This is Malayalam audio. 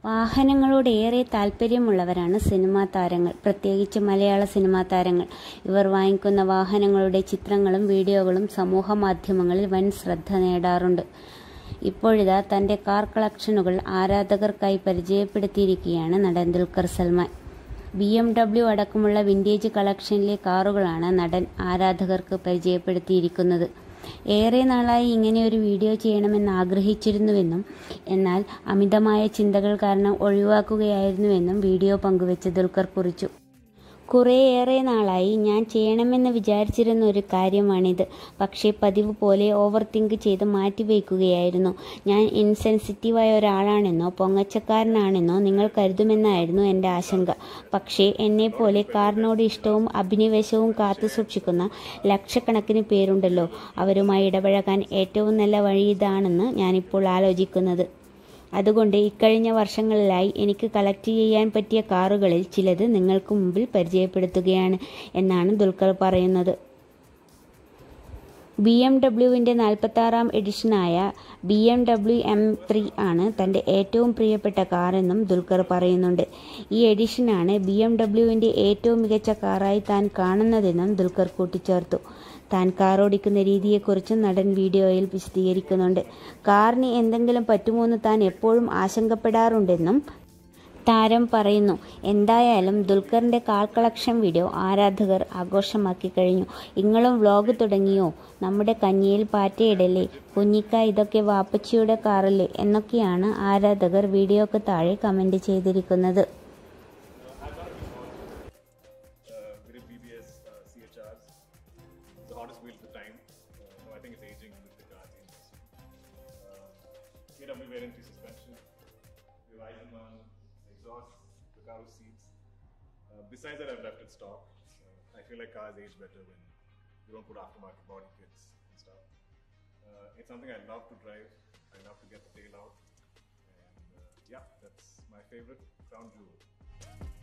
വാഹനങ്ങളോട് ഏറെ താല്പര്യമുള്ളവരാണ് സിനിമാ താരങ്ങൾ പ്രത്യേകിച്ച് മലയാള സിനിമാ താരങ്ങൾ ഇവർ വാങ്ങിക്കുന്ന വാഹനങ്ങളുടെ ചിത്രങ്ങളും വീഡിയോകളും സമൂഹ മാധ്യമങ്ങളിൽ വൻ ശ്രദ്ധ നേടാറുണ്ട് ഇപ്പോഴിതാ തന്റെ കാർ കളക്ഷനുകൾ ആരാധകർക്കായി പരിചയപ്പെടുത്തിയിരിക്കുകയാണ് നടൻ Dulquer Salmaan B M W അടക്കമുള്ള വിന്റേജ് കളക്ഷനിലെ കാറുകളാണ് നടൻ ആരാധകർക്ക് പരിചയപ്പെടുത്തിയിരിക്കുന്നത് ഏറെ നാളായി ഇങ്ങനെ ഒരു വീഡിയോ ചെയ്യണമെന്ന് ആഗ്രഹിച്ചിരുന്നുവെന്നും എന്നാൽ അമിതമായ ചിന്തകൾ കാരണം ഒഴിവാക്കുകയായിരുന്നുവെന്നും വീഡിയോ പങ്കുവെച്ച് ദുൽഖർ കുറിച്ചു കുറേയേറെ നാളായി ഞാൻ ചെയ്യണമെന്ന് വിചാരിച്ചിരുന്ന ഒരു കാര്യമാണിത് പക്ഷേ പതിവ് പോലെ ഓവർ തിങ്ക് ചെയ്ത് മാറ്റിവെക്കുകയായിരുന്നു ഞാൻ ഇൻസെൻസിറ്റീവായ ഒരാളാണെന്നോ പൊങ്ങച്ചക്കാരനാണെന്നോ നിങ്ങൾ കരുതുമെന്നായിരുന്നു എൻ്റെ ആശങ്ക പക്ഷേ എന്നെപ്പോലെ കാറിനോട് ഇഷ്ടവും അഭിനിവേശവും കാത്തു സൂക്ഷിക്കുന്ന ലക്ഷക്കണക്കിന് പേരുണ്ടല്ലോ അവരുമായി ഇടപഴകാൻ ഏറ്റവും നല്ല വഴി ഇതാണെന്ന് ഞാനിപ്പോൾ ആലോചിക്കുന്നത് അതുകൊണ്ട് ഇക്കഴിഞ്ഞ വർഷങ്ങളിലായി എനിക്ക് കളക്ട് ചെയ്യാൻ പറ്റിയ കാറുകളിൽ ചിലത് നിങ്ങൾക്ക് മുമ്പിൽ പരിചയപ്പെടുത്തുകയാണ് എന്നാണ് ദുൽഖർ പറയുന്നത് ബി എം ഡബ്ല്യുവിൻ്റെ നാൽപ്പത്താറാം എഡിഷനായ B M W M three ആണ് തൻ്റെ ഏറ്റവും പ്രിയപ്പെട്ട കാറെന്നും ദുൽഖർ പറയുന്നുണ്ട് ഈ എഡിഷനാണ് ബി എം ഡബ്ല്യുവിൻ്റെ ഏറ്റവും മികച്ച കാറായി താൻ കാണുന്നതെന്നും ദുൽഖർ കൂട്ടിച്ചേർത്തു താൻ കാർ ഓടിക്കുന്ന രീതിയെക്കുറിച്ചും നടൻ വീഡിയോയിൽ വിശദീകരിക്കുന്നുണ്ട് കാറിന് എന്തെങ്കിലും പറ്റുമോയെന്ന് താൻ എപ്പോഴും ആശങ്കപ്പെടാറുണ്ടെന്നും താരം പറയുന്നു എന്തായാലും ദുൽഖറിന്റെ കാർ കളക്ഷൻ വീഡിയോ ആരാധകർ ആഘോഷമാക്കി കഴിഞ്ഞു നിങ്ങളും വ്ലോഗ് തുടങ്ങിയോ നമ്മുടെ കഞ്ഞിയിൽ പാറ്റയിടല്ലേ കുഞ്ഞിക്ക ഇതൊക്കെ വാപ്പച്ചിയുടെ കാറല്ലേ എന്നൊക്കെയാണ് ആരാധകർ വീഡിയോക്ക് താഴെ കമന്റ് ചെയ്തിരിക്കുന്നത് uh, very BBS uh, CHRs. It's the hottest wheel at the time. Uh, no, I think it's aging with the car changes. Uh, KW variant suspension, the Eisenman exhaust, the car seats. Uh, besides that, I've left it stock. Uh, I feel like cars age better when you don't put aftermarket body kits and stuff. Uh, it's something I love to drive. I love to get the tail out. And uh, yeah, that's my favorite crown jewel.